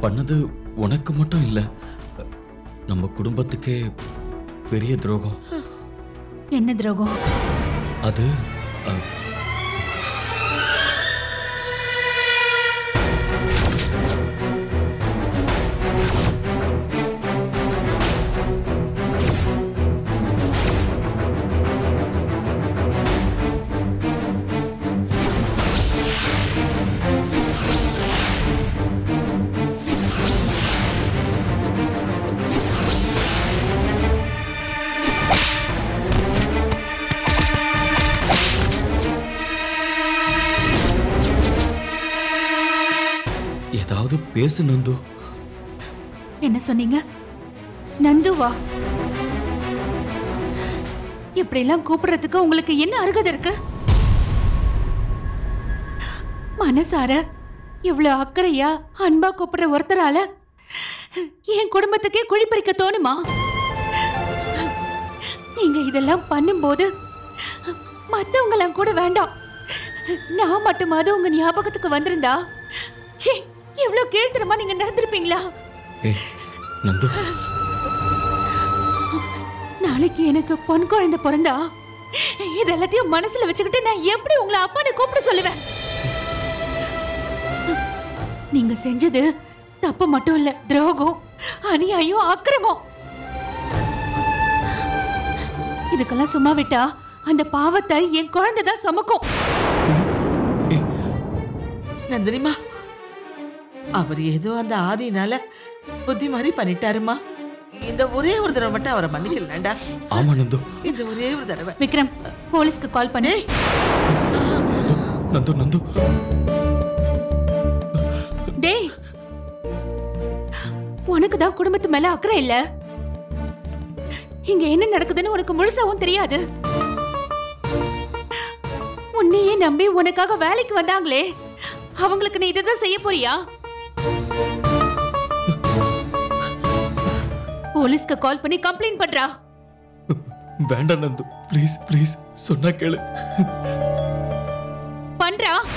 பண்ணது உனக்கு மட்டும் இல்ல நம்ம குடும்பத்துக்கே பெரிய துரோகம் என்ன துரோகம் அது அ, ஏதாவது பேசு நந்து என்ன சொன்னீங்க நந்துவா இப்படியெல்லாம் கூப்பிடுறதுக்கு உங்களுக்கு என்ன அருகதை இருக்கு மனசார இவ்வளவு அக்கறையா அன்பா கூப்பிடுற ஒருத்தரால என் குடும்பத்துக்கே குழி பறிக்க தோணுமா நீங்க இதெல்லாம் பண்ணும்போது மத்தவங்கலாம் கூட வேண்டாம் நான் மட்டுமாவது உங்க ஞாபகத்துக்கு வந்திருந்தா ச்சீ இவ்வளவு கீழ்த்தரமா நீங்க நடந்திருப்பீங்களா ஏய் நந்து நாளைக்கு எனக்கு பொன் குழந்தை பிறந்தா இது எல்லாத்தையும் மனசுல வச்சுக்கிட்டு நான் எப்படி உங்களை அப்பான்னு கூப்பிட சொல்லுவேன் நீங்க செஞ்சது தப்பு மட்டும் இல்ல துரோகம் அநியாயம் அக்கிரமம் இதுக்கெல்லாம் சும்மா விட்டா அந்த பாவத்தை என் குழந்தை தான் சுமக்கும் நந்தினிமா அவர் ஏதோ அந்த ஆதினால புத்தி மாதிரி பண்ணிட்டாருமா இந்த ஒரே ஒரு தடவை மட்டும் அவரை மன்னிச்சிடலாம்டா ஆமா நந்து இந்த ஒரே ஒரு தடவை விக்ரம் போலீஸ்க்கு கால் பண்ணு டேய் நந்து நந்து டேய் உனக்கு தான் குடும்பத்து மேல அக்கறை இல்ல இங்க என்ன நடக்குதுன்னு உனக்கு முழுசாவும் தெரியாது உன்னையே நம்பி உனக்காக வேலைக்கு வந்தாங்களே அவங்களுக்கு நீ இதுதான் செய்ய போறியா போலீஸ்க்கு கால் பண்ணி கம்ப்ளைண்ட் பண்றா வேண்டாம் நந்து ப்ளீஸ் ப்ளீஸ் சொன்னா கேளு பண்றா